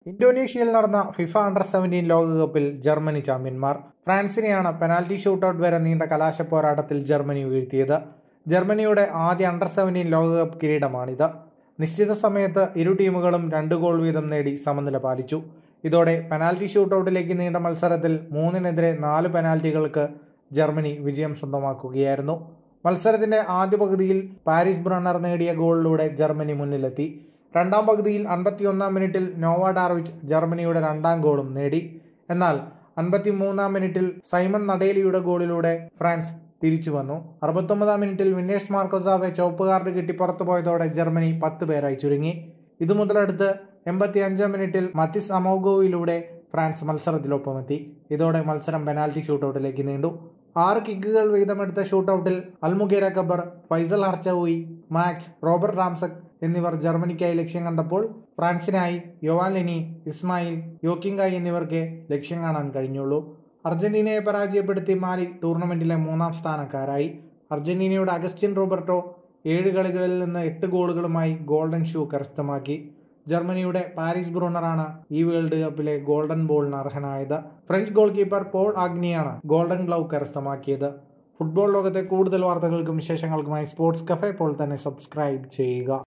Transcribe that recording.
ഇന്തോനേഷ്യയിൽ നടന്ന FIFA under seventeen ലോകകപ്പിൽ Germany ചാമ്പ്യന്മാർ ഫ്രാൻസിനെയാണ് പെനാൽറ്റി ഷൂട്ടൌട്ട് വരെ നീണ്ട കലാശ പോരാട്ടത്തിൽ ജർമ്മനി വീഴ്ത്തിയത് ജർമ്മനിയുടെ ആദ്യ അണ്ടർ സെവൻറ്റീൻ ലോകകപ്പ് കിരീടമാണിത് നിശ്ചിത സമയത്ത് ഇരു ടീമുകളും രണ്ട് ഗോൾ വീതം നേടി സമനില പാലിച്ചു ഇതോടെ പെനാൽറ്റി ഷൂട്ടൌട്ടിലേക്ക് നീണ്ട മത്സരത്തിൽ മൂന്നിനെതിരെ നാല് പെനാൽറ്റികൾക്ക് ജർമ്മനി വിജയം സ്വന്തമാക്കുകയായിരുന്നു മത്സരത്തിന്റെ ആദ്യ പകുതിയിൽ പാരീസ് ബ്രണ്ണർ നേടിയ ഗോളിലൂടെ ജർമ്മനി മുന്നിലെത്തി രണ്ടാം പകുതിയിൽ അൻപത്തിയൊന്നാം മിനിറ്റിൽ നോവ ഡാർവിച്ച് ജർമ്മനിയുടെ രണ്ടാം ഗോളും നേടി എന്നാൽ അൻപത്തി മൂന്നാം മിനിറ്റിൽ സൈമൺ നടേലിയുടെ ഗോളിലൂടെ ഫ്രാൻസ് തിരിച്ചു വന്നു അറുപത്തൊമ്പതാം മിനിറ്റിൽ വിന്നേഴ്സ് മാർക്കോസാവെ ചുവപ്പ് കാർഡ് കിട്ടി പുറത്തു പോയതോടെ ജർമ്മനി പത്ത് പേരായി ചുരുങ്ങി ഇതു മുതലെടുത്ത് എൺപത്തി അഞ്ചാം മിനിറ്റിൽ മത്തിസ് അമോഗോയിലൂടെ ഫ്രാൻസ് മത്സരത്തിലൊപ്പമെത്തി ഇതോടെ മത്സരം പെനാൽറ്റി ഷൂട്ടൌട്ടിലേക്ക് നീണ്ടു ആറ് കിക്കുകൾ വീതമെടുത്ത ഷൂട്ടൌട്ടിൽ അൽമുഗേര കബർ ഫൈസൽ ഹർച്ചൌയി മാക്സ് റോബർട്ട് റാംസക് എന്നിവർ ജർമ്മനിക്കായി ലക്ഷ്യം കണ്ടപ്പോൾ ഫ്രാൻസിനായി യോവാൻ ലെനി ഇസ്മായിൽ യോക്കിങ്കായ് എന്നിവർക്ക് ലക്ഷ്യം കാണാൻ കഴിഞ്ഞുള്ളൂ അർജന്റീനയെ പരാജയപ്പെടുത്തി മാലി ടൂർണമെന്റിലെ മൂന്നാം സ്ഥാനക്കാരായി അർജന്റീനയുടെ അഗസ്റ്റിൻ റോബർട്ടോ ഏഴ് കളികളിൽ നിന്ന് എട്ട് ഗോളുകളുമായി ഗോൾഡൻ ഷൂ കരസ്ഥമാക്കി ജർമ്മനിയുടെ പാരീസ് ബ്രൂണറാണ് ഈ വേൾഡ് കപ്പിലെ ഗോൾഡൻ ബോളിന് അർഹനായത് ഫ്രഞ്ച് ഗോൾ കീപ്പർ പോൾ ആഗ്നിയാണ് ഗോൾഡൻ ഗ്ലൗ കരസ്ഥമാക്കിയത് ഫുട്ബോൾ ലോകത്തെ കൂടുതൽ വാർത്തകൾക്കും വിശേഷങ്ങൾക്കുമായി സ്പോർട്സ് കഫേ ഇപ്പോൾ തന്നെ സബ്സ്ക്രൈബ് ചെയ്യുക